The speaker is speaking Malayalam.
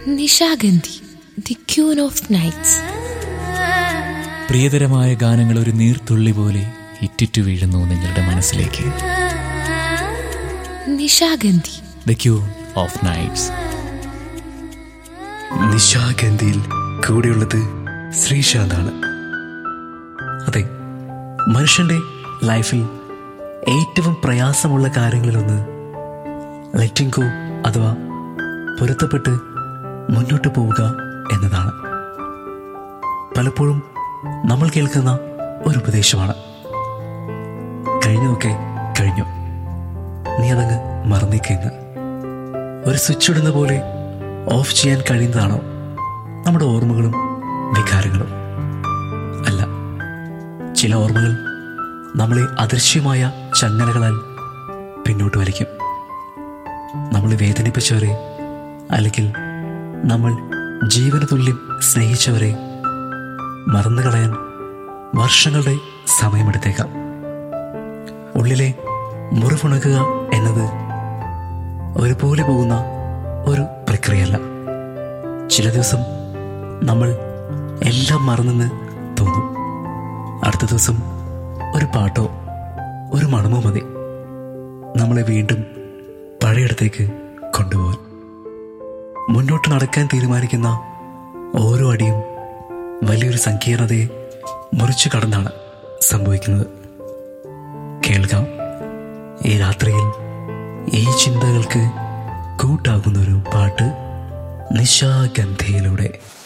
Nishagandhi the queen of nights പ്രിയതരമായ ഗാനങ്ങൾ ഒരു നീർത്തുള്ളി പോലെ ഇറ്റിറ്റു വീഴുന്നു നിങ്ങളുടെ മനസ്സിലേക്ക് Nishagandhi the queen of nights നിശാഗന്ധിയിൽ കൂടെയുള്ളത് ശ്രീശാന്താണ് അതെ മനുഷ്യന്റെ ലൈഫിൽ ഏറ്റവും പ്രയാസമുള്ള കാര്യങ്ങളിലൊന്ന് ലെറ്റിംഗ് ഗോ അഥവാ പൊരുത്തപ്പെട്ട് മുന്നോട്ട് പോവുക എന്നതാണ് പലപ്പോഴും നമ്മൾ കേൾക്കുന്ന ഒരു ഉപദേശമാണ് കഴിഞ്ഞതൊക്കെ കഴിഞ്ഞു നീ അതങ്ങ് മറന്നേക്കെന്ന് ഒരു സ്വിച്ച് ഇടുന്ന പോലെ ഓഫ് ചെയ്യാൻ കഴിയുന്നതാണോ നമ്മുടെ ഓർമ്മകളും വികാരങ്ങളും അല്ല ചില ഓർമ്മകൾ നമ്മളെ അദൃശ്യമായ ചങ്ങലകളാൽ പിന്നോട്ട് വലിക്കും നമ്മളെ വേദനിപ്പിച്ചവരെ അല്ലെങ്കിൽ നമ്മൾ ജീവന തുല്യം സ്നേഹിച്ചവരെ മറന്നു കളയാൻ വർഷങ്ങളുടെ സമയമെടുത്തേക്കാം ഉള്ളിലെ മുറിവുണക്കുക എന്നത് ഒരുപോലെ പോകുന്ന ഒരു പ്രക്രിയയല്ല ചില ദിവസം നമ്മൾ എല്ലാം മറന്നെന്ന് തോന്നും അടുത്ത ദിവസം ഒരു പാട്ടോ ഒരു മണമോ മതി നമ്മളെ വീണ്ടും പഴയയിടത്തേക്ക് കൊണ്ടുപോകാൻ മുന്നോട്ട് നടക്കാൻ തീരുമാനിക്കുന്ന ഓരോ അടിയും വലിയൊരു സങ്കീർണതയെ മുറിച്ചു കടന്നാണ് സംഭവിക്കുന്നത് കേൾക്കാം ഈ രാത്രിയിൽ ഈ ചിന്തകൾക്ക് കൂട്ടാകുന്ന ഒരു പാട്ട് നിശാഗന്ധിയിലൂടെ